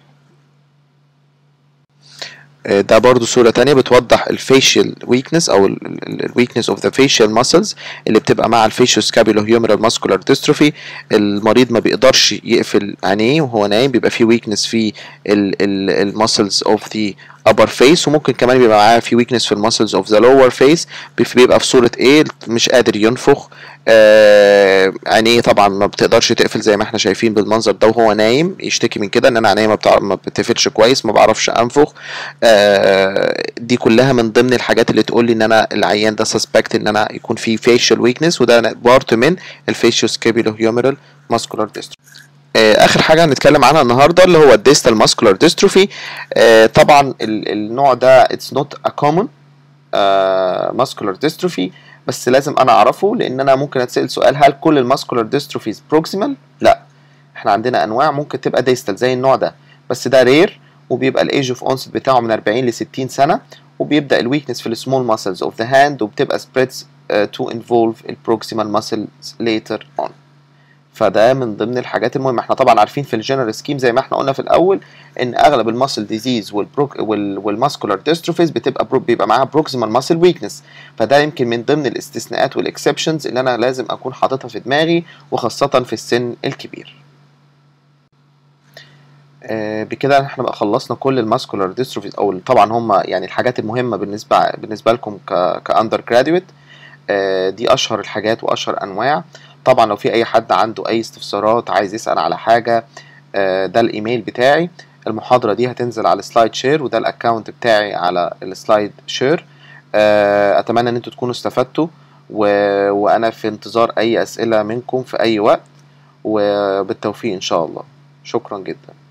ده برضو صورة تانية بتوضح الفيشيال ويكنس او الويكنس اوف ذا فيشيال ماسلز اللي بتبقى مع الفيشيو سكابيلو هيومرال ماسكولار ديستروفي المريض ما بيقدرش يقفل عينيه وهو نايم بيبقى فيه ويكنس في الماسلز اوف ذا upper face وممكن كمان بيبقى معاه في weakness في المسلز اوف ذا lower face بيبقى في صورة ايه مش قادر ينفخ آه عينيه طبعا ما بتقدرش تقفل زي ما احنا شايفين بالمنظر ده وهو نايم يشتكي من كده ان انا عينيه ما, بتع... ما بتقفلش كويس ما بعرفش انفخ آه دي كلها من ضمن الحاجات اللي تقول لي ان انا العيان ده سسبكت ان انا يكون فيه facial weakness وده بارت من الفيشيو سكابيلو هيومرال ماسكولار ديستروفي اخر حاجه هنتكلم عنها النهارده اللي هو الديستال ماسكولار ديستروفي طبعا النوع ده اتس نوت ا كومن ماسكولار ديستروفي بس لازم انا اعرفه لان انا ممكن اتسال سؤال هل كل الماسكولار ديستروفيز بروكسيمال لا احنا عندنا انواع ممكن تبقى ديستال زي النوع ده بس ده رير وبيبقى الايج اوف اونست بتاعه من 40 ل 60 سنه وبيبدا الويكنس في السمول ماسلز اوف ذا هاند وبتبقى سبريدز تو انفولف البروكسيمال ماسلز ليتر اون فده من ضمن الحاجات المهمه احنا طبعا عارفين في الجنرال سكيم زي ما احنا قلنا في الاول ان اغلب الماسل ديزيز والبروك والماسكولار ديستروفيز بتبقى برو بيبقى معاها بروكسيمال ماسل ويكنس فده يمكن من ضمن الاستثناءات والاكسبشنز اللي انا لازم اكون حاططها في دماغي وخاصه في السن الكبير آه بكده احنا بقى خلصنا كل الماسكولار ديستروفيز او طبعا هم يعني الحاجات المهمه بالنسبه بالنسبه لكم كاندر جراديويت آه دي اشهر الحاجات واشهر انواع طبعا لو في اي حد عنده اي استفسارات عايز يسال على حاجه ده الايميل بتاعي المحاضره دي هتنزل على السلايد شير وده الاكونت بتاعي على السلايد شير اتمنى ان انتوا تكونوا استفدتوا و... وانا في انتظار اي اسئله منكم في اي وقت وبالتوفيق ان شاء الله شكرا جدا